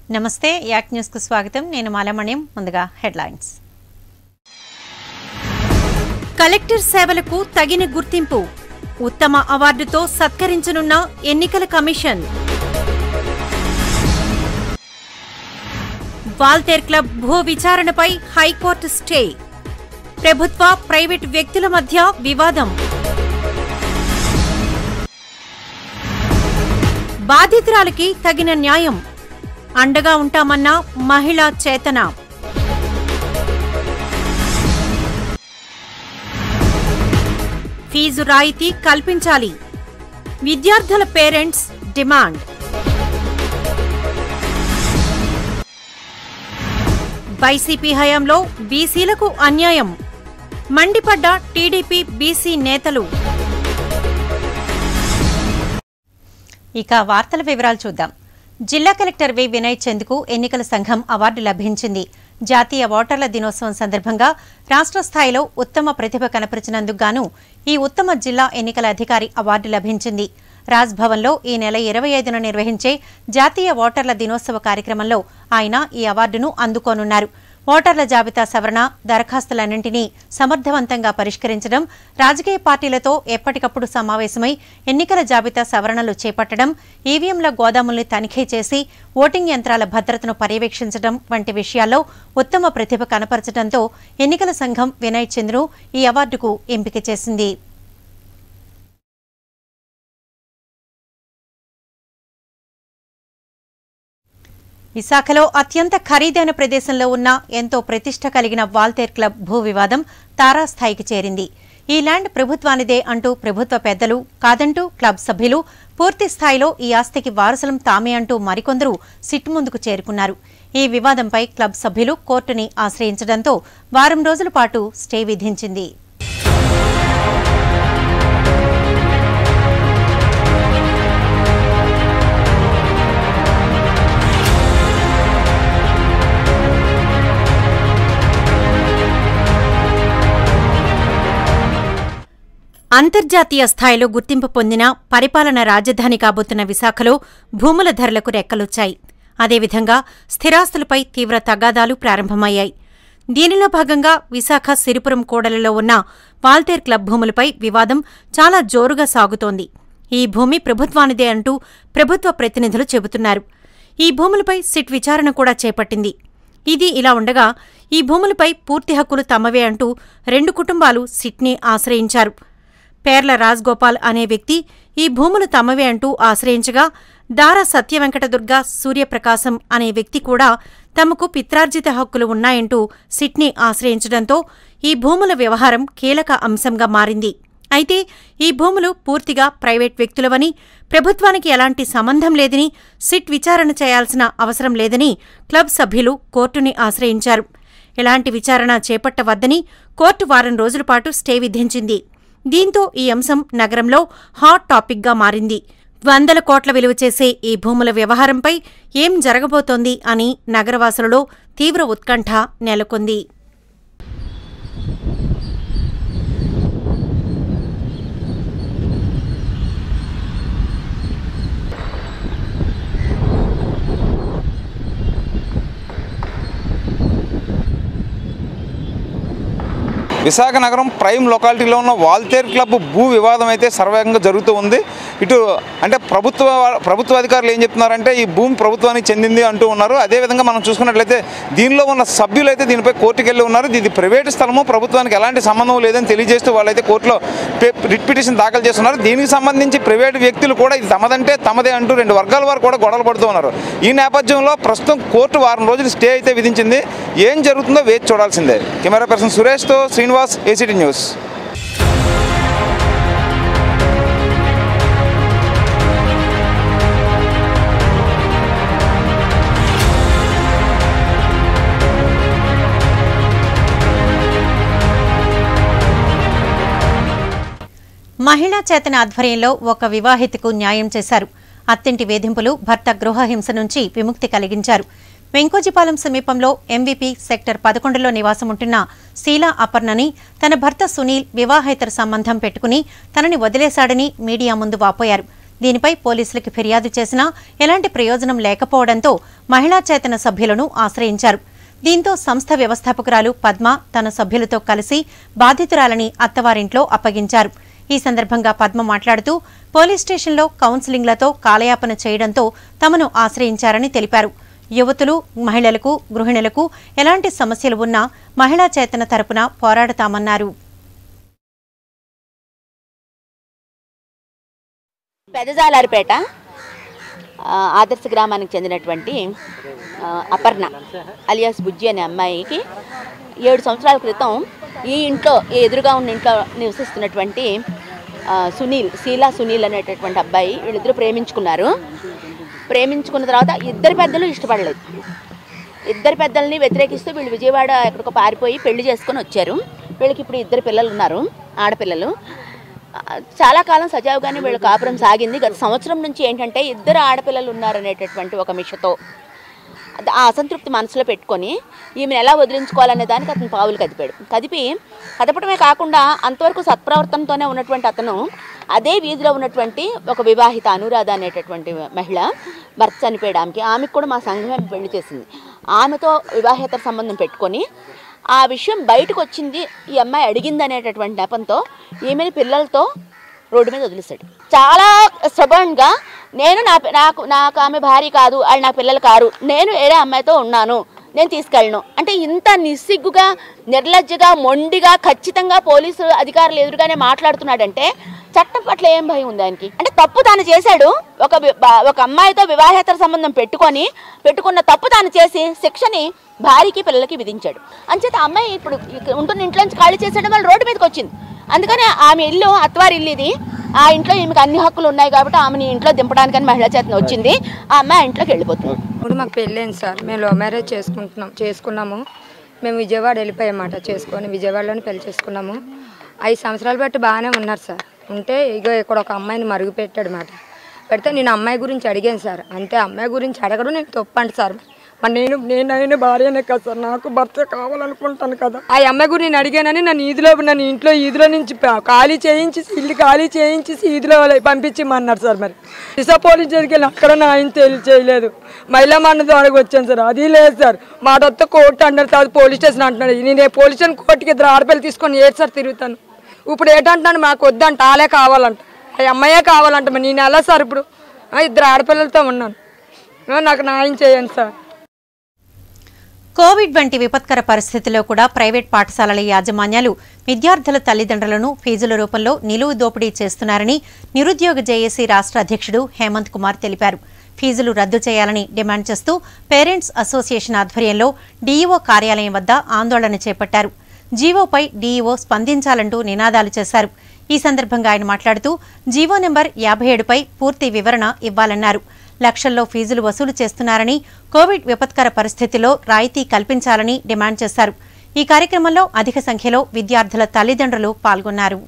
నమస్తే యాక్ న్యూస్ కు స్వాగతం నేను మాలమణ్యం ముందుగా హెడ్లైన్స్ కలెక్టర్ సేవలకు తగిన గుర్తింపు ఉత్తమ అవార్డుతో సత్కరించనున్న ఎన్నికల కమిషన్ వాల్తేర్ క్లబ్ భూ విచారణపై హైకోర్టు స్టే ప్రభుత్వ ప్రైవేట్ వ్యక్తుల మధ్య వివాదం బాధితురాలికి తగిన న్యాయం అండగా ఉంటామన్న మహిళా చేతన ఫీజు రాయితీ కల్పించాలి విద్యార్థుల పేరెంట్స్ డిమాండ్ వైసీపీ హయాంలో బీసీలకు అన్యాయం మండిపడ్డ టీడీపీ బీసీ నేతలు ఇక వార్తల వివరాలు చూద్దాం జిల్లా కలెక్టర్ వి వినయ్ చంద్కు ఎన్నికల సంఘం అవార్డు లభించింది జాతీయ ఓటర్ల దినోత్సవం సందర్భంగా రాష్ట్ర స్థాయిలో ఉత్తమ ప్రతిభ కనపరిచినందుకు గాను ఈ ఉత్తమ జిల్లా ఎన్నికల అధికారి అవార్డు లభించింది రాజ్ భవన్లో ఈ నెల ఇరవై ఐదున నిర్వహించే జాతీయ ఓటర్ల దినోత్సవ కార్యక్రమంలో ఆయన ఈ అవార్డును అందుకోనున్నారు ఓటర్ల జాబితా సవరణ దరఖాస్తులన్నింటినీ సమర్థవంతంగా పరిష్కరించడం రాజకీయ పార్టీలతో ఎప్పటికప్పుడు సమావేశమై ఎన్నికల జాబితా సవరణలు చేపట్టడం ఈవీఎంల గోదాముల్ని తనిఖీ చేసి ఓటింగ్ యంత్రాల భద్రతను పర్యవేక్షించడం వంటి విషయాల్లో ఉత్తమ ప్రతిభ కనపరచడంతో ఎన్నికల సంఘం వినయ్ చంద్రు ఈ అవార్డుకు ఎంపిక చేసింది విశాఖలో అత్యంత ఖరీదైన ప్రదేశంలో ఉన్న ఎంతో ప్రతిష్ట కలిగిన వాల్తేర్ క్లబ్ భూ వివాదం తారాస్థాయికి చేరింది ఈ ల్యాండ్ ప్రభుత్వానిదే అంటూ ప్రభుత్వ పెద్దలు కాదంటూ క్లబ్ సభ్యులు పూర్తి స్థాయిలో ఈ ఆస్తికి వారసులం తామే అంటూ మరికొందరు సిట్ ముందుకు చేరుకున్నారు ఈ వివాదంపై క్లబ్ సభ్యులు కోర్టుని ఆశ్రయించడంతో వారం రోజుల పాటు స్టే విధించింది అంతర్జాతీయ స్థాయిలో గుర్తింపు పొందిన పరిపాలన రాజధాని కాబోతున్న విశాఖలో భూముల ధరలకు రెక్కలొచ్చాయి అదేవిధంగా స్థిరాస్తులపై తీవ్ర తగాదాలు ప్రారంభమయ్యాయి దీనిలో భాగంగా విశాఖ సిరిపురం కూడలిలో ఉన్న వాల్తేర్ క్లబ్ భూములపై వివాదం చాలా జోరుగా సాగుతోంది ఈ భూమి ప్రభుత్వానిదే అంటూ ప్రభుత్వ ప్రతినిధులు చెబుతున్నారు ఈ భూములపై సిట్ విచారణ కూడా చేపట్టింది ఇది ఇలా ఉండగా ఈ భూములపై పూర్తి హక్కులు తమవే అంటూ రెండు కుటుంబాలు సిట్ని ఆశ్రయించారు పేర్ల రాజ్గోపాల్ అనే వ్యక్తి ఈ భూములు తమవే అంటూ ఆశ్రయించగా దార సత్యవెంకటదుర్గ సూర్యప్రకాశం అనే వ్యక్తి కూడా తమకు పిత్రార్జిత హక్కులు ఉన్నాయంటూ సిట్ని ఆశ్రయించడంతో ఈ భూముల వ్యవహారం కీలక అంశంగా మారింది అయితే ఈ భూములు పూర్తిగా ప్రైవేట్ వ్యక్తులవని ప్రభుత్వానికి ఎలాంటి సంబంధం లేదని సిట్ విచారణ చేయాల్సిన అవసరం లేదని క్లబ్ సభ్యులు కోర్టుని ఆశ్రయించారు ఎలాంటి విచారణ చేపట్టవద్దని కోర్టు వారం రోజుల పాటు స్టే విధించింది దీంతో ఈ అంశం నగరంలో హాట్ టాపిక్గా మారింది వందల కోట్ల విలువ చేసే ఈ భూముల వ్యవహారంపై ఏం జరగబోతోంది అని నగరవాసులలో తీవ్ర ఉత్కంఠ నెలకొంది విశాఖ నగరం ప్రైమ్ లొకాలిటీలో ఉన్న వాల్తేర్ క్లబ్ భూ వివాదం అయితే సర్వేగంగా జరుగుతూ ఉంది ఇటు అంటే ప్రభుత్వ ప్రభుత్వ అధికారులు ఏం చెప్తున్నారంటే ఈ భూమి ప్రభుత్వానికి చెందింది అంటూ ఉన్నారు అదేవిధంగా మనం చూసుకున్నట్లయితే దీనిలో ఉన్న సభ్యులు అయితే దీనిపై కోర్టుకు వెళ్ళి ఉన్నారు ఇది ప్రైవేటు స్థలము ప్రభుత్వానికి ఎలాంటి సంబంధం లేదని తెలియజేస్తూ వాళ్ళైతే కోర్టులో పే- రిట్ పిటిషన్ దాఖలు చేస్తున్నారు దీనికి సంబంధించి ప్రైవేటు వ్యక్తులు కూడా ఇది తమదంటే తమదే అంటూ రెండు వర్గాల వారు కూడా గొడవలు పడుతూ ఉన్నారు ఈ నేపథ్యంలో ప్రస్తుతం కోర్టు వారం రోజులు స్టే అయితే విధించింది ఏం జరుగుతుందో వేచి చూడాల్సిందే కెమెరా పర్సన్ సురేష్తో శ్రీనివాస్ ఏసీటీ న్యూస్ మహిళా చేతన ఆధ్వర్యంలో ఒక వివాహితకు న్యాయం చేశారు అత్తింటి వేధింపులు భర్త గృహహింస నుంచి విముక్తి కలిగించారు వెంకోజిపాలెం సమీపంలో ఎంవీపీ సెక్టర్ పదకొండులో నివాసముంటున్న శీలా అపర్ణని తన భర్త సునీల్ వివాహేతర సంబంధం పెట్టుకుని తనని వదిలేశాడని మీడియా ముందు వాపోయారు దీనిపై పోలీసులకు ఫిర్యాదు చేసినా ఎలాంటి ప్రయోజనం లేకపోవడంతో మహిళా చేతన సభ్యులను ఆశ్రయించారు దీంతో సంస్థ వ్యవస్థాపకురాలు పద్మ తన సభ్యులతో కలిసి బాధితురాలని అత్తవారింట్లో అప్పగించారు ఈ సందర్భంగా పద్మ మాట్లాడుతూ పోలీస్ స్టేషన్లో కౌన్సిలింగ్లతో కాలయాపన చేయడంతో తమను ఆశ్రయించారని తెలిపారు యువతులు మహిళలకు గృహిణులకు ఎలాంటి సమస్యలు ఉన్నా మహిళా చేతన తరపున పోరాడతామన్నారు పెదజాలారిపేట ఆ, ఆదర్శ గ్రామానికి చెందినటువంటి ఆ, అపర్ణ అలియాస్ బుజ్జి అనే అమ్మాయికి ఏడు సంవత్సరాల క్రితం ఈ ఇంట్లో ఈ ఎదురుగా ఉన్న ఇంట్లో నివసిస్తున్నటువంటి ఆ, సునీల్ శీలా సునీల్ అనేటటువంటి అబ్బాయి వీళ్ళిద్దరూ ప్రేమించుకున్నారు ప్రేమించుకున్న తర్వాత ఇద్దరు పెద్దలు ఇష్టపడలేదు ఇద్దరు పెద్దల్ని వ్యతిరేకిస్తూ వీళ్ళు విజయవాడ ఎక్కడికో పారిపోయి పెళ్లి చేసుకొని వచ్చారు వీళ్ళకి ఇప్పుడు ఇద్దరు పిల్లలు ఉన్నారు ఆడపిల్లలు ఆ, చాలా కాలం సజావుగానే వీళ్ళ కాపురం సాగింది గత సంవత్సరం నుంచి ఏంటంటే ఇద్దరు ఆడపిల్లలు ఉన్నారనేటటువంటి ఒక మిషతో అది ఆ అసంతృప్తి మనసులో పెట్టుకొని ఈమెను ఎలా వదిలించుకోవాలనే దానికి అతను పావులు కదిపాడు కదిపి కదపడమే కాకుండా అంతవరకు సత్ప్రవర్తనతోనే ఉన్నటువంటి అతను అదే వీధిలో ఉన్నటువంటి ఒక వివాహిత అనురాధ అనేటటువంటి మహిళ భర్త చనిపోయాడు ఆమెకి ఆమెకు కూడా మా సంఘమే పెళ్లి చేసింది ఆమెతో వివాహేతర సంబంధం పెట్టుకొని ఆ విషయం బయటకు వచ్చింది ఈ అమ్మాయి అడిగింది అనేటటువంటి నెపంతో ఈమెని పిల్లలతో రోడ్డు మీద వదిలేశాడు చాలా స్టబర్న్గా నేను నా నాకు నాకు ఆమె భార్య కాదు వాళ్ళు నా పిల్లలు కారు నేను వేరే అమ్మాయితో ఉన్నాను నేను తీసుకెళ్ళను అంటే ఇంత నిస్సిగ్గుగా నిర్లజ్జగా మొండిగా ఖచ్చితంగా పోలీసు అధికారులు ఎదురుగానే మాట్లాడుతున్నాడంటే చట్టం పట్ల ఏం భయం ఉంది ఆయనకి అంటే తప్పు తాను చేశాడు ఒక వి- బా- ఒక అమ్మాయితో వివాహేతర సంబంధం పెట్టుకొని పెట్టుకున్న తప్పు తాను చేసి శిక్షని భార్యకి పిల్లలకి విధించాడు అంచేత ఆ అమ్మాయి ఇప్పుడు ఇక్కడ ఉంటున్న ఇంట్లో నుంచి ఖాళీ చేసేయడం వల్ల రోడ్డు మీదకి వచ్చింది అందుకని ఆమె ఇల్లు అత్వారి ఇల్లు ఇది ఆ ఇంట్లో ఈమెకు అన్ని హక్కులు ఉన్నాయి కాబట్టి ఆమెని ఇంట్లో దింపడానికని మహిళా చేతన వచ్చింది ఆ అమ్మాయి ఆ ఇంట్లోకి వెళ్ళిపోతుంది ఇప్పుడు మాకు పెళ్ళైంది సార్ మేము లవ్ మ్యారేజ్ చేసుకుంటున్నాం చేసుకున్నాము మేము విజయవాడ వెళ్ళిపోయామాట చేసుకొని విజయవాడలోనే పెళ్లి చేసుకున్నాము ఐదు సంవత్సరాలు బట్టి బాగానే ఉన్నారు సార్ ఉంటే ఇక ఇక్కడ ఒక అమ్మాయిని మరుగు పెట్టాడు మాట పెడితే నేను అమ్మాయి గురించి అడిగాను సార్ అంతే అమ్మాయి గురించి అడగడం నేను తప్పంట సార్ మరి నేను నేను భార్యనే కదా సార్ నాకు భర్త కావాలనుకుంటాను కదా ఆ అమ్మాయి గురించి నేను అడిగానని నన్ను ఈదిలో నన్ను ఇంట్లో ఈదిలో నుంచి ప- ఖాళీ చేయించి ఇల్లు ఖాళీ చేయించి ఈదిలో పంపించమన్నారు సార్ మరి దిశ పోలీస్ దగ్గరికి వెళ్ళి అక్కడ నా ఆయన తెలి చేయలేదు మహిళా మండలి ద్వారా వచ్చాను సార్ అది లేదు సార్ మాట వస్తే కోర్టు అన్నారు తర్వాత పోలీస్ స్టేషన్ అంటున్నాడు నేను ఏ పోలీస్ స్టేషన్ కోర్టుకి ఇద్దరు ఆడపిల్లలు తీసుకొని ఏడు సార్ తిరుగుతాను ఇప్పుడు ఏంటంటున్నాను మాకు వద్దంట ఆలే కావాలంట ఆ అమ్మాయే కావాలంట మరి నేను ఎలా సార్ ఇప్పుడు ఆ, ఇద్దరు ఆడపిల్లలతో ఉన్నాను ఆ, నాకు న్యాయం చేయండి సార్ కోవిడ్ వంటి విపత్కర పరిస్థితుల్లో కూడా ప్రైవేట్ పాఠశాలల యాజమాన్యాలు విద్యార్థుల తల్లిదండ్రులను ఫీజుల రూపంలో నిలువు దోపిడీ చేస్తున్నారని నిరుద్యోగ జేఏసీ రాష్ట్ర అధ్యక్షుడు హేమంత్ కుమార్ తెలిపారు ఫీజులు రద్దు చేయాలని డిమాండ్ చేస్తూ పేరెంట్స్ అసోసియేషన్ ఆధ్వర్యంలో డీఈఓ కార్యాలయం వద్ద ఆందోళన చేపట్టారు జీవోపై డీఈఓ స్పందించాలంటూ నినాదాలు చేశారు ఈ సందర్భంగా ఆయన మాట్లాడుతూ జీవో నెంబర్ యాభై ఏడుపై పూర్తి వివరణ ఇవ్వాలన్నారు లక్షల్లో ఫీజులు వసూలు చేస్తున్నారని కోవిడ్ విపత్కర పరిస్థితిలో రాయితీ కల్పించాలని డిమాండ్ చేశారు ఈ కార్యక్రమంలో అధిక సంఖ్యలో విద్యార్థుల తల్లిదండ్రులు పాల్గొన్నారు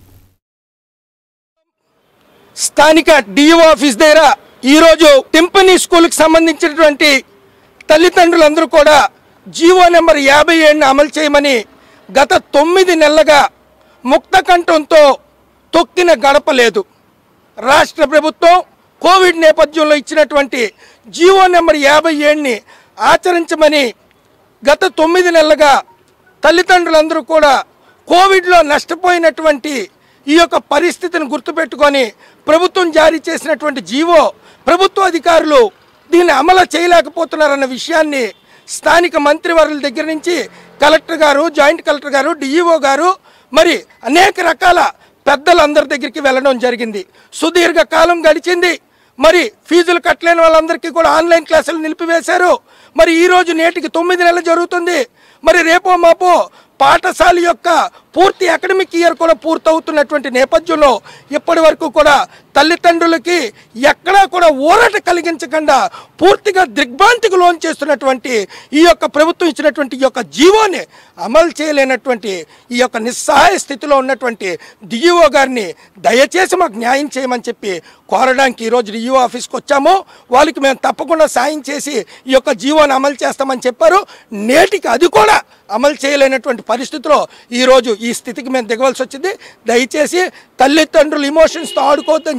స్థానిక డిఓ ఆఫీస్ దగ్గర ఈరోజు టెంపనీ స్కూల్కి సంబంధించినటువంటి తల్లిదండ్రులందరూ కూడా జీవో నెంబర్ యాభై ఏడుని అమలు చేయమని గత తొమ్మిది నెలలుగా ముక్త కంఠంతో తొక్కిన గడప లేదు రాష్ట్ర ప్రభుత్వం కోవిడ్ నేపథ్యంలో ఇచ్చినటువంటి జీవో నెంబర్ యాభై ఏడుని ఆచరించమని గత తొమ్మిది నెలలుగా తల్లిదండ్రులందరూ కూడా కోవిడ్లో నష్టపోయినటువంటి ఈ యొక్క పరిస్థితిని గుర్తుపెట్టుకొని ప్రభుత్వం జారీ చేసినటువంటి జీవో ప్రభుత్వ అధికారులు దీన్ని అమలు చేయలేకపోతున్నారన్న విషయాన్ని స్థానిక మంత్రివర్యుల దగ్గర నుంచి కలెక్టర్ గారు జాయింట్ కలెక్టర్ గారు డిఈఓ గారు మరి అనేక రకాల పెద్దలందరి దగ్గరికి వెళ్ళడం జరిగింది సుదీర్ఘ కాలం గడిచింది మరి ఫీజులు కట్టలేని వాళ్ళందరికీ కూడా ఆన్లైన్ క్లాసులు నిలిపివేశారు మరి ఈ రోజు నేటికి తొమ్మిది నెలలు జరుగుతుంది మరి రేపో మాపో పాఠశాల యొక్క పూర్తి అకాడమిక్ ఇయర్ కూడా పూర్తవుతున్నటువంటి నేపథ్యంలో ఇప్పటి వరకు కూడా తల్లిదండ్రులకి ఎక్కడా కూడా ఊరట కలిగించకుండా పూర్తిగా దిగ్భ్రాంతికి లోన్ చేస్తున్నటువంటి ఈ యొక్క ప్రభుత్వం ఇచ్చినటువంటి ఈ యొక్క జీవోని అమలు చేయలేనటువంటి ఈ యొక్క నిస్సహాయ స్థితిలో ఉన్నటువంటి డిఈఓ గారిని దయచేసి మాకు న్యాయం చేయమని చెప్పి కోరడానికి ఈరోజు డిఈఓ ఆఫీస్కి వచ్చాము వాళ్ళకి మేము తప్పకుండా సాయం చేసి ఈ యొక్క జీవోని అమలు చేస్తామని చెప్పారు నేటికి అది కూడా అమలు చేయలేనటువంటి పరిస్థితిలో ఈరోజు ఈ స్థితికి మేము దిగవలసి వచ్చింది దయచేసి తల్లిదండ్రులు ఇమోషన్స్తో ఆడుకోవద్దని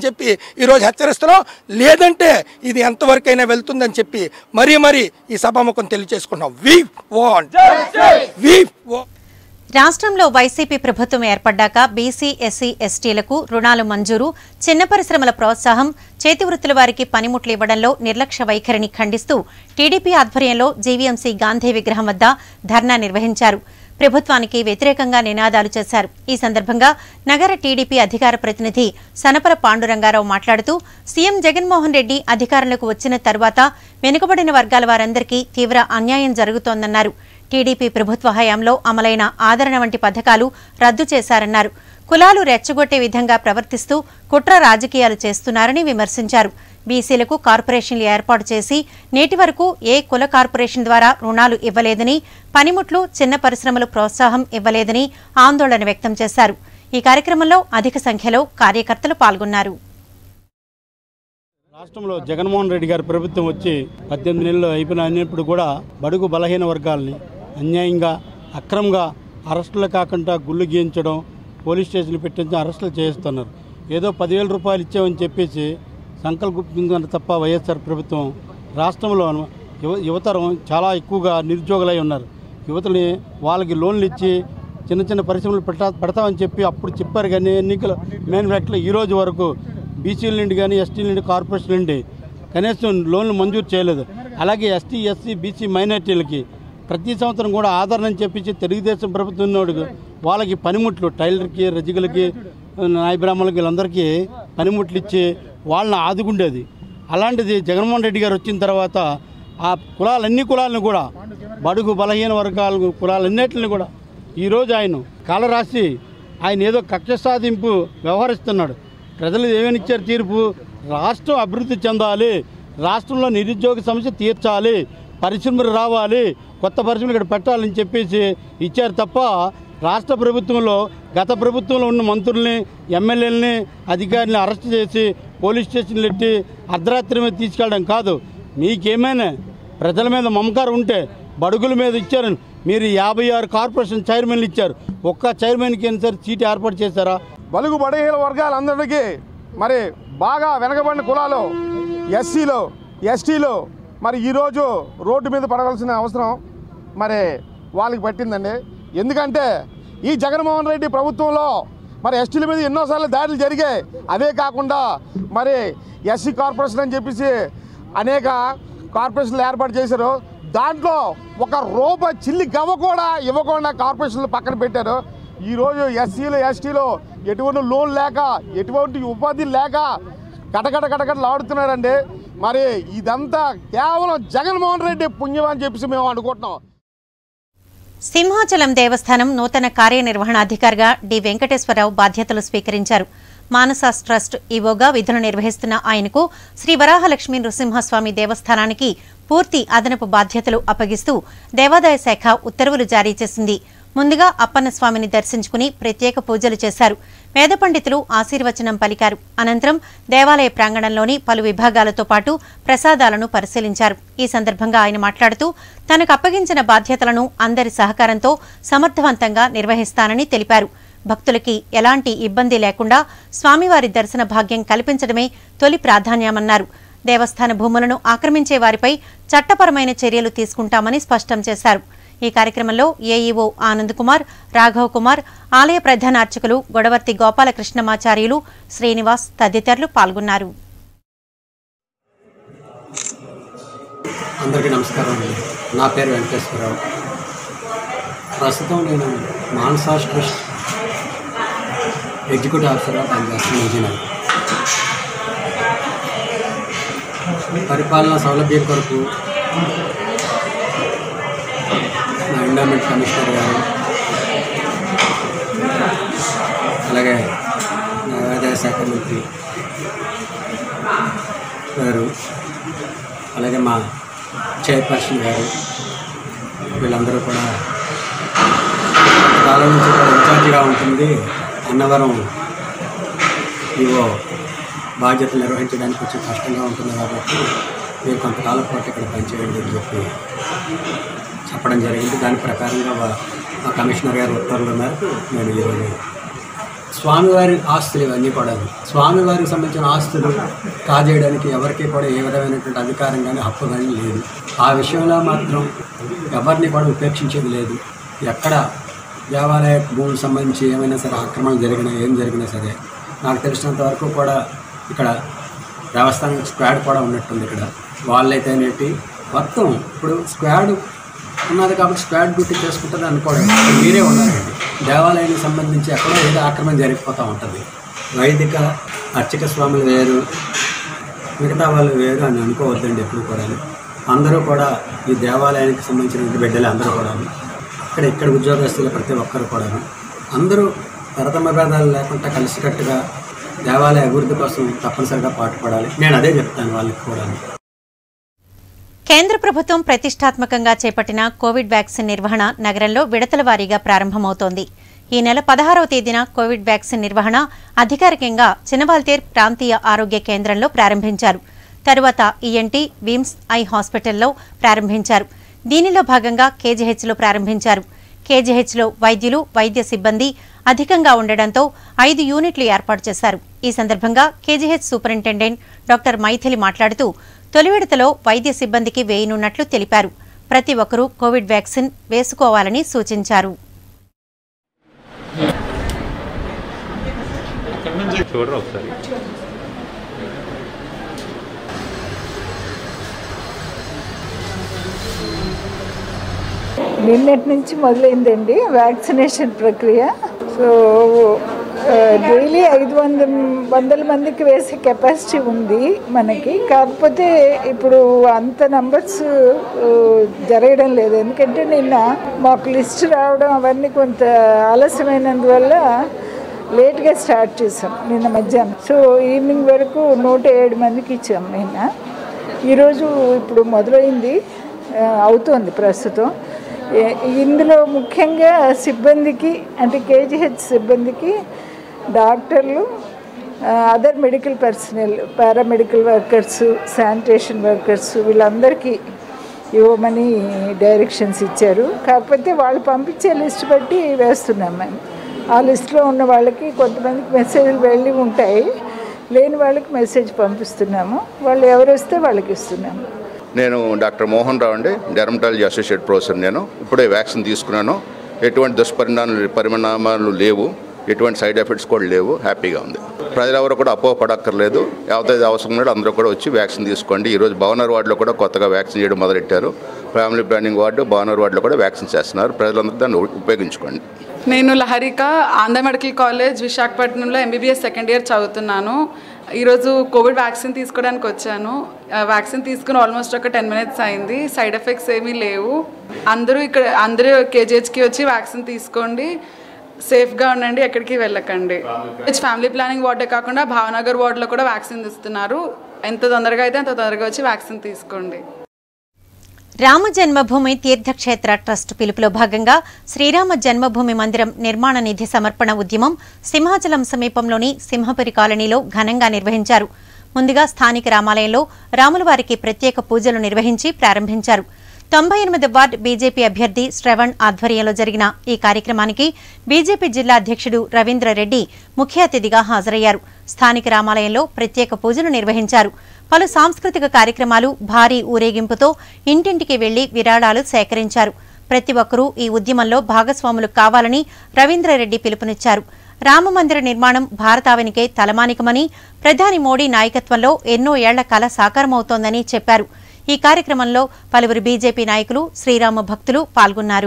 చేస్తామని చెప్పి ఈరోజు హెచ్చరిస్తున్నాం లేదంటే ఇది ఎంతవరకైనా వెళ్తుందని చెప్పి మరీ మరీ ఈ సభాముఖం తెలియజేసుకున్నాం వి వాంట్ వి వాంట్ రాష్ట్రంలో వైసీపీ ప్రభుత్వం ఏర్పడ్డాక బీసీ ఎస్సీ ఎస్టీలకు రుణాలు మంజూరు చిన్న పరిశ్రమల ప్రోత్సాహం చేతివృత్తుల వారికి పనిముట్లు ఇవ్వడంలో నిర్లక్ష్య వైఖరిని ఖండిస్తూ టీడీపీ ఆధ్వర్యంలో జీవీఎంసీ గాంధీ విగ్రహం వద్ద ధర్నా నిర్వహించారు ప్రభుత్వానికి వ్యతిరేకంగా నినాదాలు చేశారు ఈ సందర్భంగా నగర టీడీపీ అధికార ప్రతినిధి సనపల పాండురంగారావు మాట్లాడుతూ సీఎం జగన్మోహన్ రెడ్డి అధికారంలోకి వచ్చిన తరువాత వెనుకబడిన వర్గాల వారందరికీ తీవ్ర అన్యాయం జరుగుతోందన్నారు టీడీపీ ప్రభుత్వ హయాంలో అమలైన ఆదరణ వంటి పథకాలు రద్దు చేశారన్నారు కులాలు రెచ్చగొట్టే విధంగా ప్రవర్తిస్తూ కుట్ర రాజకీయాలు చేస్తున్నారని విమర్శించారు బీసీలకు కార్పొరేషన్లు ఏర్పాటు చేసి నేటి వరకు ఏ కుల కార్పొరేషన్ ద్వారా రుణాలు ఇవ్వలేదని పనిముట్లు చిన్న పరిశ్రమలు ప్రోత్సాహం ఇవ్వలేదని ఆందోళన వ్యక్తం చేశారు ఈ కార్యక్రమంలో అధిక సంఖ్యలో కార్యకర్తలు పాల్గొన్నారు రాష్ట్రంలో జగన్మోహన్ రెడ్డి గారి ప్రభుత్వం వచ్చి పద్దెనిమిది నెలలు అయిపోయిన అయినప్పుడు కూడా బడుగు బలహీన వర్గాల్ని అన్యాయంగా అక్రమంగా అరెస్టులు కాకుండా గుళ్ళు గీయించడం పోలీస్ స్టేషన్లు పెట్టించి అరెస్టులు చేస్తున్నారు ఏదో పదివేల రూపాయలు ఇచ్చామని చెప్పేసి సంకల్పించారు తప్ప వైఎస్ఆర్ ప్రభుత్వం రాష్ట్రంలో యువ యువతరం చాలా ఎక్కువగా నిరుద్యోగులై ఉన్నారు యువతని వాళ్ళకి లోన్లు ఇచ్చి చిన్న చిన్న పరిశ్రమలు పెట్టా పెడతామని చెప్పి అప్పుడు చెప్పారు కానీ ఎన్నికల మేనిఫెక్టోలో ఈ రోజు వరకు బీసీల నుండి కానీ ఎస్టీల నుండి కార్పొరేషన్ నుండి కనీసం లోన్లు మంజూరు చేయలేదు అలాగే ఎస్టీ ఎస్సీ బీసీ మైనార్టీలకి ప్రతి సంవత్సరం కూడా ఆదరణ అని చెప్పించి తెలుగుదేశం ప్రభుత్వం ఉన్నోడు వాళ్ళకి పనిముట్లు టైలర్కి రజికలకి నాయ బ్రాహ్మణులకి వీళ్ళందరికీ పనిముట్లు ఇచ్చి వాళ్ళని ఆదుకుండేది అలాంటిది జగన్మోహన్ రెడ్డి గారు వచ్చిన తర్వాత ఆ కులాలన్ని కులాలను కూడా బడుగు బలహీన వర్గాల కులాలన్నిటిని కూడా ఈరోజు ఆయన కాలరాసి ఆయన ఏదో కక్ష సాధింపు వ్యవహరిస్తున్నాడు ప్రజలు ఏమని ఇచ్చారు తీర్పు రాష్ట్రం అభివృద్ధి చెందాలి రాష్ట్రంలో నిరుద్యోగ సమస్య తీర్చాలి పరిశ్రమలు రావాలి కొత్త పరిశ్రమలు ఇక్కడ పెట్టాలని చెప్పేసి ఇచ్చారు తప్ప రాష్ట్ర ప్రభుత్వంలో గత ప్రభుత్వంలో ఉన్న మంత్రుల్ని ఎమ్మెల్యేలని అధికారులని అరెస్ట్ చేసి పోలీస్ స్టేషన్లు ఎట్టి అర్ధరాత్రి మీద తీసుకెళ్ళడం కాదు మీకేమైనా ప్రజల మీద మమకారం ఉంటే బడుగుల మీద ఇచ్చారు మీరు యాభై ఆరు కార్పొరేషన్ చైర్మన్లు ఇచ్చారు ఒక్క చైర్మన్కి అయినా సరే సీటు ఏర్పాటు చేశారా బలుగు బడహీన వర్గాలందరికీ మరి బాగా వెనకబడిన కులాలు ఎస్సీలు ఎస్టీలు మరి ఈరోజు రోడ్డు మీద పడవలసిన అవసరం మరి వాళ్ళకి పట్టిందండి ఎందుకంటే ఈ జగన్మోహన్ రెడ్డి ప్రభుత్వంలో మరి ఎస్టీల మీద ఎన్నోసార్లు దాడులు జరిగాయి అదే కాకుండా మరి ఎస్సీ కార్పొరేషన్ అని చెప్పేసి అనేక కార్పొరేషన్లు ఏర్పాటు చేశారు దాంట్లో ఒక రూపాయి చిల్లి గవ్వ కూడా ఇవ్వకుండా కార్పొరేషన్లు పక్కన పెట్టారు ఈరోజు ఎస్సీలు ఎస్టీలు ఎటువంటి లోన్ లేక ఎటువంటి ఉపాధి లేక కటకట కటకటలు ఆడుతున్నారండి మరి ఇదంతా కేవలం జగన్మోహన్ రెడ్డి పుణ్యం అని చెప్పేసి మేము అనుకుంటున్నాం సింహాచలం దేవస్థానం నూతన కార్యనిర్వహణాధికారిగా డి వెంకటేశ్వరరావు బాధ్యతలు స్వీకరించారు మానసాస్ ట్రస్ట్ ఈవోగా విధులు నిర్వహిస్తున్న ఆయనకు శ్రీ వరాహలక్ష్మీ నృసింహస్వామి దేవస్థానానికి పూర్తి అదనపు బాధ్యతలు అప్పగిస్తూ దేవాదాయ శాఖ ఉత్తర్వులు జారీ చేసింది ముందుగా అప్పన్న స్వామిని దర్శించుకుని ప్రత్యేక పూజలు చేశారు వేద పండితులు ఆశీర్వచనం పలికారు అనంతరం దేవాలయ ప్రాంగణంలోని పలు విభాగాలతో పాటు ప్రసాదాలను పరిశీలించారు ఈ సందర్భంగా ఆయన మాట్లాడుతూ తనకు అప్పగించిన బాధ్యతలను అందరి సహకారంతో సమర్థవంతంగా నిర్వహిస్తానని తెలిపారు భక్తులకి ఎలాంటి ఇబ్బంది లేకుండా స్వామివారి దర్శన భాగ్యం కల్పించడమే తొలి ప్రాధాన్యమన్నారు దేవస్థాన భూములను ఆక్రమించే వారిపై చట్టపరమైన చర్యలు తీసుకుంటామని స్పష్టం చేశారు ఈ కార్యక్రమంలో ఏఈఓ ఆనంద్ కుమార్ రాఘవ్ కుమార్ ఆలయ ప్రధాన అర్చకులు గొడవర్తి గోపాలకృష్ణమాచార్యులు శ్రీనివాస్ తదితరులు పాల్గొన్నారు అందరికీ నమస్కారం అండి నా పేరు వెంకటేశ్వరరావు ప్రస్తుతం నేను మాన్సాస్ ట్రస్ట్ ఎగ్జిక్యూటివ్ ఆఫీసర్గా పనిచేస్తున్నాను విజయనగరం పరిపాలనా సౌలభ్యం కొరకు నా ఎండోమెంట్ కమిషనర్ గారు అలాగే దేవాదాయ శాఖ మంత్రి గారు అలాగే మా చైర్పర్సన్ గారు వీళ్ళందరూ కూడా కాలం నుంచి కూడా ఇన్ఛార్జిగా ఉంటుంది అన్నవరం ఇవో బాధ్యతలు నిర్వహించడానికి కొంచెం కష్టంగా ఉంటుంది కాబట్టి మీరు కొంతకాలం పాటు ఇక్కడ పనిచేయండి అని చెప్పి చెప్పడం జరిగింది దాని ప్రకారంగా వా- మా కమిషనర్ గారు ఉత్తర్వుల మేరకు నేను ఈరోజు స్వామివారి ఆస్తులు ఇవన్నీ కూడా స్వామివారికి సంబంధించిన ఆస్తులు కాజేయడానికి ఎవరికి కూడా ఏ విధమైనటువంటి అధికారం కానీ హక్కు కానీ లేదు ఆ విషయంలో మాత్రం ఎవరిని కూడా ఉపేక్షించేది లేదు ఎక్కడ దేవాలయ భూములకు సంబంధించి ఏమైనా సరే ఆక్రమణ జరిగినా ఏం జరిగినా సరే నాకు తెలిసినంత వరకు కూడా ఇక్కడ దేవస్థానం స్క్వాడ్ కూడా ఉన్నట్టుంది ఇక్కడ వాళ్ళైతే అనేటి మొత్తం ఇప్పుడు స్క్వాడ్ ఉన్నది కాబట్టి స్క్వాడ్ డ్యూటీ చేసుకుంటుంది అనుకోవడం మీరే ఉన్నారండి దేవాలయానికి సంబంధించి ఎక్కడో ఏదో ఆక్రమణ జరిగిపోతూ ఉంటుంది వైదిక అర్చక స్వాములు వేరు మిగతా వాళ్ళు వేరు అని అనుకోవద్దండి ఎప్పుడు కూడా అందరూ కూడా ఈ దేవాలయానికి సంబంధించిన బిడ్డలు అందరూ కూడా ఇక్కడ ఇక్కడ ఉద్యోగస్తులు ప్రతి ఒక్కరు కూడా అందరూ తరతమ భేదాలు లేకుండా కలిసికట్టుగా దేవాలయ అభివృద్ధి కోసం తప్పనిసరిగా పాటుపడాలి నేను అదే చెప్తాను వాళ్ళకి కూడా కేంద్ర ప్రభుత్వం ప్రతిష్టాత్మకంగా చేపట్టిన కోవిడ్ వ్యాక్సిన్ నిర్వహణ నగరంలో విడతల వారీగా ప్రారంభమవుతోంది ఈ నెల పదహారవ తేదీన కోవిడ్ వ్యాక్సిన్ నిర్వహణ అధికారికంగా చినవాల్తేర్ ప్రాంతీయ ఆరోగ్య కేంద్రంలో ప్రారంభించారు తరువాత ఈఎన్టీ విమ్స్ ఐ హాస్పిటల్లో ప్రారంభించారు దీనిలో భాగంగా కేజీహెచ్లో ప్రారంభించారు కేజీహెచ్లో వైద్యులు వైద్య సిబ్బంది అధికంగా ఉండడంతో ఐదు యూనిట్లు ఏర్పాటు చేశారు ఈ సందర్భంగా కేజీహెచ్ సూపరింటెండెంట్ డాక్టర్ మైథిలి మాట్లాడుతూ తొలి విడతలో వైద్య సిబ్బందికి వేయనున్నట్లు తెలిపారు ప్రతి ఒక్కరూ కోవిడ్ వ్యాక్సిన్ వేసుకోవాలని సూచించారు చూడరా ఒకసారి నిన్నటి నుంచి మొదలైందండి వ్యాక్సినేషన్ ప్రక్రియ సో ఆ, డైలీ ఐదు వందల వందల మందికి వేసే కెపాసిటీ ఉంది మనకి కాకపోతే ఇప్పుడు అంత నంబర్స్ జరగడం లేదు ఎందుకంటే నిన్న మాకు లిస్ట్ రావడం అవన్నీ కొంత ఆలస్యమైనందువల్ల లేట్గా స్టార్ట్ చేసాం నిన్న మధ్యాహ్నం సో ఈవినింగ్ వరకు నూట ఏడు మందికి ఇచ్చాం నిన్న ఈరోజు ఇప్పుడు మొదలైంది ఆ, అవుతోంది ప్రస్తుతం ఏ- ఇందులో ముఖ్యంగా సిబ్బందికి అంటే కేజీహెచ్ సిబ్బందికి డాక్టర్లు other medical personnel paramedical workers sanitation workers వీళ్ళందరికీ ఇవ్వమని డైరెక్షన్స్ ఇచ్చారు కాకపోతే వాళ్ళు పంపించే లిస్ట్ బట్టి వేస్తున్నాం మేము ఆ లిస్ట్లో ఉన్న వాళ్ళకి కొంతమందికి మెసేజ్లు వెళ్ళి ఉంటాయి లేని వాళ్ళకి మెసేజ్ పంపిస్తున్నాము వాళ్ళు ఎవరు వస్తే వాళ్ళకి ఇస్తున్నాము నేను డాక్టర్ మోహన్ రావు అండి డెర్మటాలజీ అసోసియేట్ ప్రొఫెసర్ నేను ఇప్పుడే వ్యాక్సిన్ తీసుకున్నాను ఎటువంటి దుష్పరిణామాలు పరిణామాలు లేవు ఎటువంటి సైడ్ ఎఫెక్ట్స్ కూడా లేవు హ్యాపీగా ఉంది ప్రజలెవరు కూడా అపోహ పడక్కర్లేదు ఎవరైతే అవసరం ఉన్నాడో అందరూ కూడా వచ్చి వ్యాక్సిన్ తీసుకోండి ఈరోజు భవనర్ వార్డులో కూడా కొత్తగా వ్యాక్సిన్ చేయడం మొదలెట్టారు ఫ్యామిలీ ప్లానింగ్ వార్డు భవనర్ వార్డులో కూడా వ్యాక్సిన్ చేస్తున్నారు ప్రజలందరూ దాన్ని ఉపయోగించుకోండి నేను లహరిక ఆంధ్ర మెడికల్ కాలేజ్ విశాఖపట్నంలో ఎంబీబీఎస్ సెకండ్ ఇయర్ చదువుతున్నాను ఈరోజు కోవిడ్ వ్యాక్సిన్ తీసుకోవడానికి వచ్చాను ఆ, వ్యాక్సిన్ తీసుకుని ఆల్మోస్ట్ ఒక టెన్ మినిట్స్ అయింది సైడ్ ఎఫెక్ట్స్ ఏమీ లేవు అందరూ ఇక్కడ అందరూ కేజీహెచ్కి వచ్చి వ్యాక్సిన్ తీసుకోండి సేఫ్గా ఉండండి ఎక్కడికి వెళ్ళకండి ఫ్యామిలీ ప్లానింగ్ వార్డే కాకుండా భావనగర్ వార్డులో కూడా వ్యాక్సిన్ ఇస్తున్నారు ఎంత తొందరగా అయితే అంత తొందరగా వచ్చి వ్యాక్సిన్ తీసుకోండి రామ జన్మభూమి తీర్థక్షేత్ర ట్రస్ట్ పిలుపులో భాగంగా శ్రీరామ జన్మభూమి మందిరం నిర్మాణ నిధి సమర్పణ ఉద్యమం సింహాచలం సమీపంలోని సింహపురి కాలనీలో ఘనంగా నిర్వహించారు ముందుగా స్థానిక రామాలయంలో రాములవారికి ప్రత్యేక పూజలు నిర్వహించి ప్రారంభించారు తొంభై ఎనిమిది వార్డు బీజేపీ అభ్యర్థి శ్రవణ్ ఆధ్వర్యంలో జరిగిన ఈ కార్యక్రమానికి బీజేపీ జిల్లా అధ్యక్షుడు రవీంద్రరెడ్డి ముఖ్య అతిథిగా హాజరయ్యారు స్థానిక రామాలయంలో ప్రత్యేక పూజలు నిర్వహించారు పలు సాంస్కృతిక కార్యక్రమాలు భారీ ఊరేగింపుతో ఇంటింటికి వెళ్లి విరాళాలు సేకరించారు ప్రతి ఒక్కరూ ఈ ఉద్యమంలో భాగస్వాములు కావాలని రవీంద్రరెడ్డి పిలుపునిచ్చారు రామమందిర నిర్మాణం భారతావనికే తలమానికమని ప్రధాని మోడీ నాయకత్వంలో ఎన్నో ఏళ్ల కల సాకారమవుతోందని చెప్పారు ఈ కార్యక్రమంలో పలువురు బీజేపీ నాయకులు శ్రీరామ భక్తులు పాల్గొన్నారు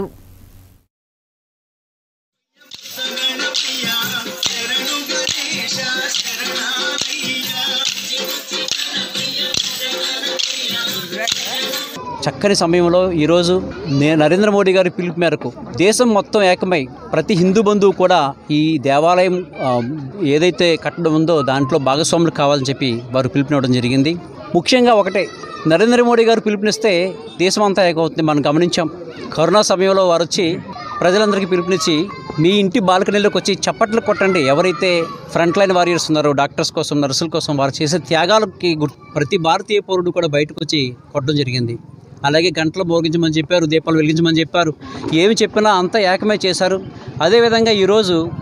చక్కని సమయంలో ఈరోజు నే నరేంద్ర మోడీ గారి పిలుపు మేరకు దేశం మొత్తం ఏకమై ప్రతి హిందూ బంధువు కూడా ఈ దేవాలయం ఆ, ఏదైతే కట్టడం ఉందో దాంట్లో భాగస్వాములు కావాలని చెప్పి వారు పిలుపునివ్వడం జరిగింది ముఖ్యంగా ఒకటే నరేంద్ర మోడీ గారు పిలుపునిస్తే దేశం అంతా ఏకమవుతుంది మనం గమనించాం కరోనా సమయంలో వారు వచ్చి ప్రజలందరికీ పిలుపునిచ్చి మీ ఇంటి బాల్కనీలోకి వచ్చి చప్పట్లు కొట్టండి ఎవరైతే ఫ్రంట్ లైన్ వారియర్స్ ఉన్నారో డాక్టర్స్ కోసం నర్సుల కోసం వారు చేసే త్యాగాలకి గుర్- ప్రతి భారతీయ పౌరుడు కూడా బయటకు వచ్చి కొట్టడం జరిగింది అలాగే గంటలు మోగించమని చెప్పారు దీపాలు వెలిగించమని చెప్పారు ఏమి చెప్పినా అంతా ఏకమే చేశారు అదేవిధంగా ఈరోజు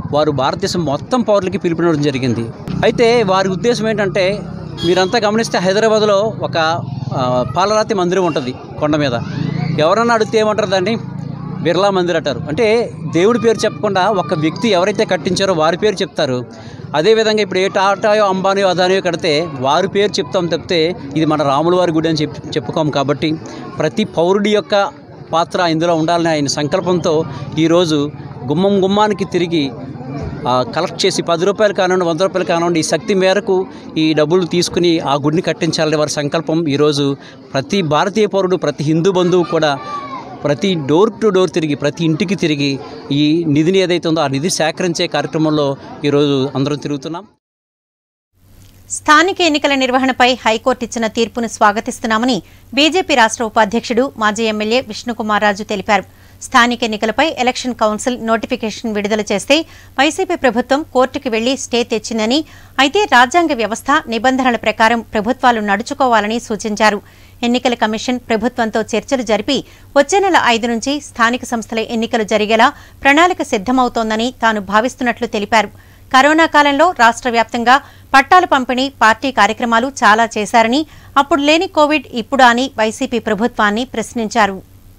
వారు భారతదేశం మొత్తం పౌరులకి పిలుపునివ్వడం జరిగింది అయితే వారి ఉద్దేశం ఏంటంటే మీరంతా గమనిస్తే హైదరాబాద్లో ఒక ఆ, పాలరాతి మందిరం ఉంటుంది కొండ మీద ఎవరన్నా అడిగితే ఏమంటారు దాన్ని బిర్లా మందిర్ అంటారు అంటే దేవుడి పేరు చెప్పకుండా ఒక వ్యక్తి ఎవరైతే కట్టించారో వారి పేరు చెప్తారు అదేవిధంగా ఇప్పుడు ఏ టాటాయో అంబానియో అదానియో కడితే వారి పేరు చెప్తాం తప్పితే ఇది మన రాముల వారి గుడి అని చెప్పి చెప్పుకోం కాబట్టి ప్రతి పౌరుడి యొక్క పాత్ర ఇందులో ఉండాలని ఆయన సంకల్పంతో ఈరోజు గుమ్మం గుమ్మానికి తిరిగి ఆ, కలెక్ట్ చేసి పది రూపాయలు కానివ్వండి వంద రూపాయలు కానివ్వండి ఈ శక్తి మేరకు ఈ డబ్బులు తీసుకుని ఆ గుడిని కట్టించాలని వారి సంకల్పం ఈరోజు ప్రతి భారతీయ పౌరుడు ప్రతి హిందూ బంధువు కూడా ప్రతి డోర్ టు డోర్ తిరిగి ప్రతి ఇంటికి తిరిగి ఈ నిధిని ఏదైతే ఉందో ఆ నిధి సేకరించే కార్యక్రమంలో ఈరోజు అందరం తిరుగుతున్నాం స్థానిక ఎన్నికల నిర్వహణపై హైకోర్టు ఇచ్చిన తీర్పును స్వాగతిస్తున్నామని బీజేపీ రాష్ట్ర ఉపాధ్యక్షుడు మాజీ ఎమ్మెల్యే విష్ణుకుమార్ రాజు తెలిపారు స్థానిక ఎన్నికలపై ఎలక్షన్ కౌన్సిల్ నోటిఫికేషన్ విడుదల చేస్తే వైసీపీ ప్రభుత్వం కోర్టుకు వెళ్లి స్టే తెచ్చిందని అయితే రాజ్యాంగ వ్యవస్థ నిబంధనల ప్రకారం ప్రభుత్వాలు నడుచుకోవాలని సూచించారు ఎన్నికల కమిషన్ ప్రభుత్వంతో చర్చలు జరిపి వచ్చే నెల ఐదు నుంచి స్థానిక సంస్థల ఎన్నికలు జరిగేలా ప్రణాళిక సిద్దమవుతోందని తాను భావిస్తున్నట్లు తెలిపారు కరోనా కాలంలో రాష్ట్ర వ్యాప్తంగా పట్టాల పంపిణీ పార్టీ కార్యక్రమాలు చాలా చేశారని అప్పుడు లేని కోవిడ్ ఇప్పుడు అని వైసీపీ ప్రభుత్వాన్ని ప్రశ్నించారు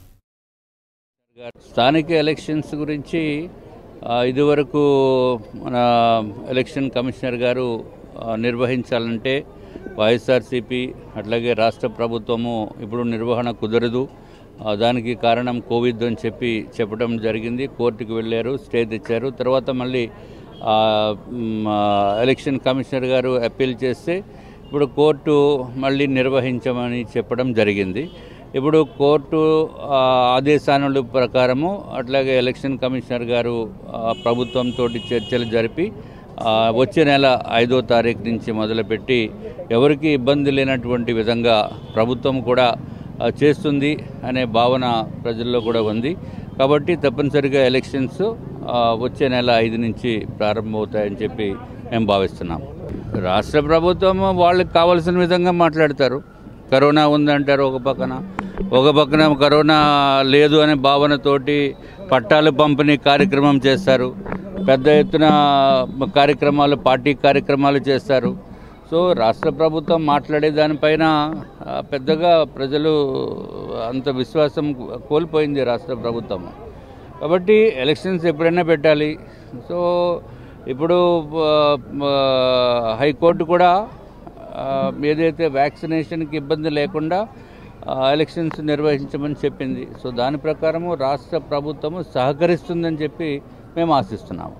స్థానిక ఎలక్షన్స్ గురించి ఆ, ఇదివరకు మన ఎలక్షన్ కమిషనర్ గారు ఆ, నిర్వహించాలంటే వైఎస్ఆర్సీపీ అట్లాగే రాష్ట్ర ప్రభుత్వము ఇప్పుడు నిర్వహణ కుదరదు ఆ, దానికి కారణం కోవిడ్ అని చెప్పి చెప్పడం జరిగింది కోర్టుకు వెళ్ళారు స్టే తెచ్చారు తర్వాత మళ్ళీ ఆ, మ్, ఆ, ఎలక్షన్ కమిషనర్ గారు అప్పీల్ చేస్తే ఇప్పుడు కోర్టు మళ్ళీ నిర్వహించమని చెప్పడం జరిగింది ఇప్పుడు కోర్టు ఆ, ఆదేశానుల ప్రకారము అట్లాగే ఎలక్షన్ కమిషనర్ గారు ఆ, ప్రభుత్వంతో చర్చలు జరిపి ఆ, వచ్చే నెల ఐదో తారీఖు నుంచి మొదలుపెట్టి ఎవరికి ఇబ్బంది లేనటువంటి విధంగా ప్రభుత్వం కూడా ఆ, చేస్తుంది అనే భావన ప్రజల్లో కూడా ఉంది కాబట్టి తప్పనిసరిగా ఎలక్షన్స్ ఆ, వచ్చే నెల ఐదు నుంచి ప్రారంభమవుతాయని చెప్పి మేము భావిస్తున్నాం రాష్ట్ర ప్రభుత్వం వాళ్ళకి కావాల్సిన విధంగా మాట్లాడతారు కరోనా ఉందంటారు ఒక పక్కన ఒక పక్కన కరోనా లేదు అనే భావనతోటి పట్టాలు పంపిణీ కార్యక్రమం చేస్తారు పెద్ద ఎత్తున కార్యక్రమాలు పార్టీ కార్యక్రమాలు చేస్తారు సో రాష్ట్ర ప్రభుత్వం మాట్లాడే దానిపైన ఆ, పెద్దగా ప్రజలు అంత విశ్వాసం కోల్పోయింది రాష్ట్ర ప్రభుత్వం కాబట్టి ఎలక్షన్స్ ఎప్పుడైనా పెట్టాలి సో ఇప్పుడు ఆ, ఆ, హైకోర్టు కూడా ఆ, ఏదైతే వ్యాక్సినేషన్కి ఇబ్బంది లేకుండా ఆ, ఎలక్షన్స్ నిర్వహించమని చెప్పింది సో దాని ప్రకారము రాష్ట్ర ప్రభుత్వము సహకరిస్తుందని చెప్పి మేము ఆశిస్తున్నాము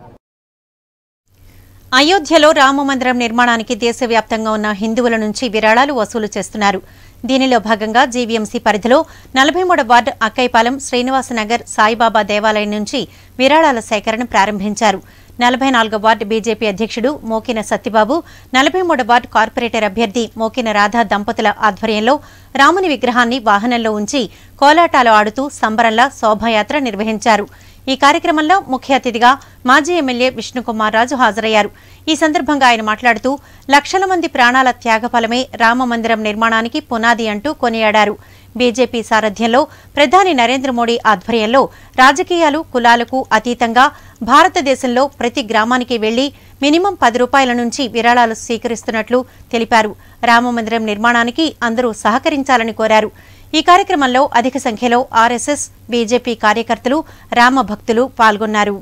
అయోధ్యలో రామమందిరం నిర్మాణానికి దేశవ్యాప్తంగా ఉన్న హిందువుల నుంచి విరాళాలు వసూలు చేస్తున్నారు దీనిలో భాగంగా జీవీఎంసీ పరిధిలో నలభై మూడు వార్డు అక్కైపాలెం శ్రీనివాసనగర్ సాయిబాబా దేవాలయం నుంచి విరాళాల సేకరణ ప్రారంభించారు నలభై నాలుగో వార్డు బీజేపీ అధ్యక్షుడు మోకిన సత్యబాబు నలభై మూడు వార్డు కార్పొరేటర్ అభ్యర్థి మోకిన రాధా దంపతుల ఆధ్వర్యంలో రాముని విగ్రహాన్ని వాహనంలో ఉంచి కోలాటాలు ఆడుతూ సంబరంలా శోభాయాత్ర నిర్వహించారు ఈ కార్యక్రమంలో ముఖ్య అతిథిగా మాజీ ఎమ్మెల్యే విష్ణుకుమార్ రాజు హాజరయ్యారు ఈ సందర్భంగా ఆయన మాట్లాడుతూ లక్షల మంది ప్రాణాల త్యాగఫలమే రామ మందిరం నిర్మాణానికి పునాది అంటూ కొనియాడారు బీజేపీ సారథ్యంలో ప్రధాని నరేంద్ర మోడీ ఆధ్వర్యంలో రాజకీయాలు కులాలకు అతీతంగా భారతదేశంలో ప్రతి గ్రామానికి వెళ్లి మినిమం పది రూపాయల నుంచి విరాళాలు స్వీకరిస్తున్నట్లు తెలిపారు రామమందిరం నిర్మాణానికి అందరూ సహకరించాలని కోరారు ఈ కార్యక్రమంలో అధిక సంఖ్యలో ఆర్ఎస్ఎస్ బీజేపీ కార్యకర్తలు రామ భక్తులు పాల్గొన్నారు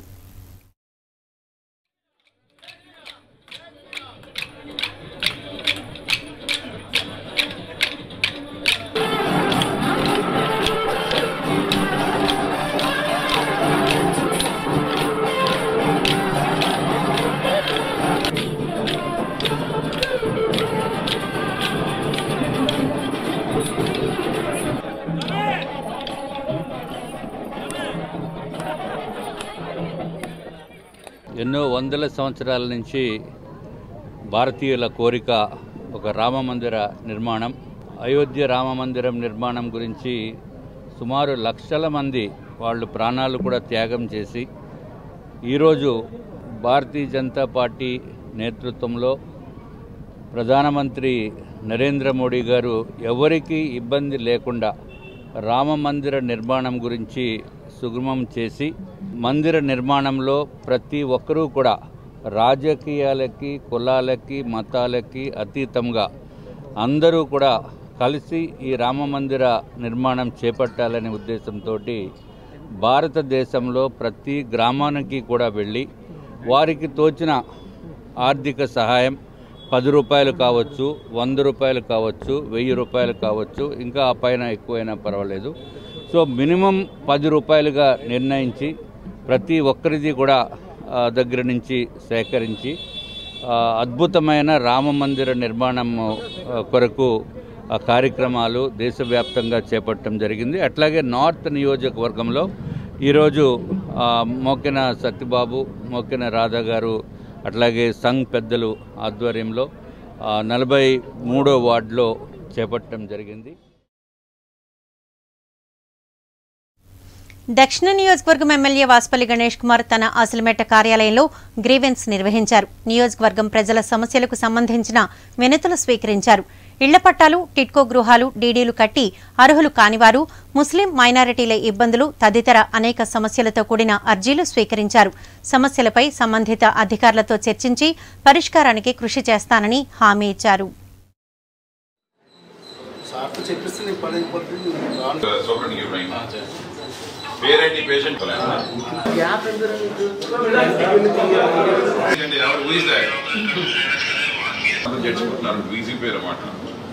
ఎన్నో వందల సంవత్సరాల నుంచి భారతీయుల కోరిక ఒక రామ మందిర నిర్మాణం అయోధ్య రామ మందిరం నిర్మాణం గురించి సుమారు లక్షల మంది వాళ్ళు ప్రాణాలు కూడా త్యాగం చేసి ఈరోజు భారతీయ జనతా పార్టీ నేతృత్వంలో ప్రధానమంత్రి నరేంద్ర మోడీ గారు ఎవరికీ ఇబ్బంది లేకుండా రామ మందిర నిర్మాణం గురించి సుగమం చేసి మందిర నిర్మాణంలో ప్రతి ఒక్కరూ కూడా రాజకీయాలకి కులాలకి మతాలకి అతీతంగా అందరూ కూడా కలిసి ఈ రామ మందిర నిర్మాణం చేపట్టాలనే ఉద్దేశంతో భారతదేశంలో ప్రతి గ్రామానికి కూడా వెళ్ళి వారికి తోచిన ఆర్థిక సహాయం పది రూపాయలు కావచ్చు వంద రూపాయలు కావచ్చు వెయ్యి రూపాయలు కావచ్చు ఇంకా ఆ పైన ఎక్కువైనా పర్వాలేదు సో మినిమం పది రూపాయలుగా నిర్ణయించి ప్రతి ఒక్కరిది కూడా ఆ, దగ్గర నుంచి సేకరించి ఆ, అద్భుతమైన రామ మందిర నిర్మాణం ఆ, కొరకు ఆ కార్యక్రమాలు దేశవ్యాప్తంగా చేపట్టడం జరిగింది అట్లాగే నార్త్ నియోజకవర్గంలో ఈరోజు ఆ, మోకిన సత్యబాబు మోకిన రాధా గారు అట్లాగే సంఘ్ పెద్దలు ఆధ్వర్యంలో ఆ, నలభై మూడో వార్డులో చేపట్టడం జరిగింది దక్షిణ నియోజకవర్గం ఎమ్మెల్యే వాసుపల్లి గణేష్ కుమార్ తన అసలుమెట్ట కార్యాలయంలో గ్రీవెన్స్ నిర్వహించారు నియోజకవర్గం ప్రజల సమస్యలకు సంబంధించిన వినతులు స్వీకరించారు ఇళ్ల పట్టాలు టిట్కో గృహాలు డీడీలు కట్టి అర్హులు కానివారు ముస్లిం మైనారిటీల ఇబ్బందులు తదితర అనేక సమస్యలతో కూడిన అర్జీలు స్వీకరించారు సమస్యలపై సంబంధిత అధికారులతో చర్చించి పరిష్కారానికి కృషి చేస్తానని హామీ ఇచ్చారు పేరేంటి పేషెంట్ జడ్చుకుంటున్నారు ఈజీ పేరు అన్నమాట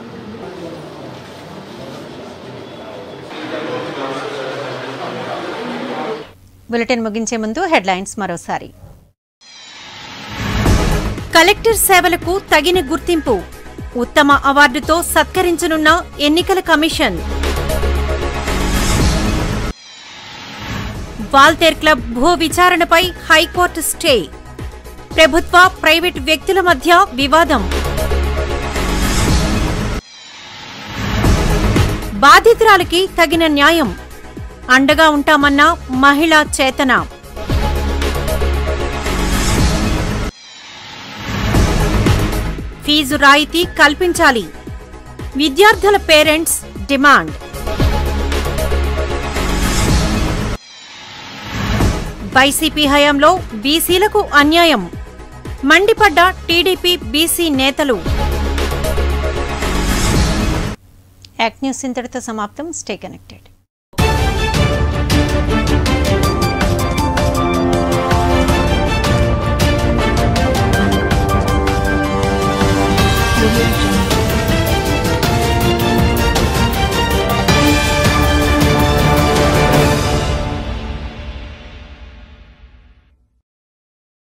బులెటిన్ ముగించే ముందు హెడ్లైన్స్ మరోసారి కలెక్టర్ సేవలకు తగిన గుర్తింపు ఉత్తమ అవార్డుతో సత్కరించనున్న ఎన్నికల కమిషన్ వాల్తేర్ క్లబ్ భూ విచారణపై హైకోర్టు స్టే ప్రభుత్వ ప్రైవేట్ వ్యక్తుల మధ్య వివాదం బాధితురాలికి తగిన న్యాయం అండగా ఉంటామన్న మహిళా చేతన ఫీజు రాయితీ కల్పించాలి విద్యార్థుల పేరెంట్స్ డిమాండ్ వైసీపీ హయాంలో బీసీలకు అన్యాయం మండిపడ్డ టీడీపీ బీసీ నేతలు యాక్ట్ న్యూస్ ఇంతటితో సమాప్తం స్టే కనెక్టెడ్ Thank you.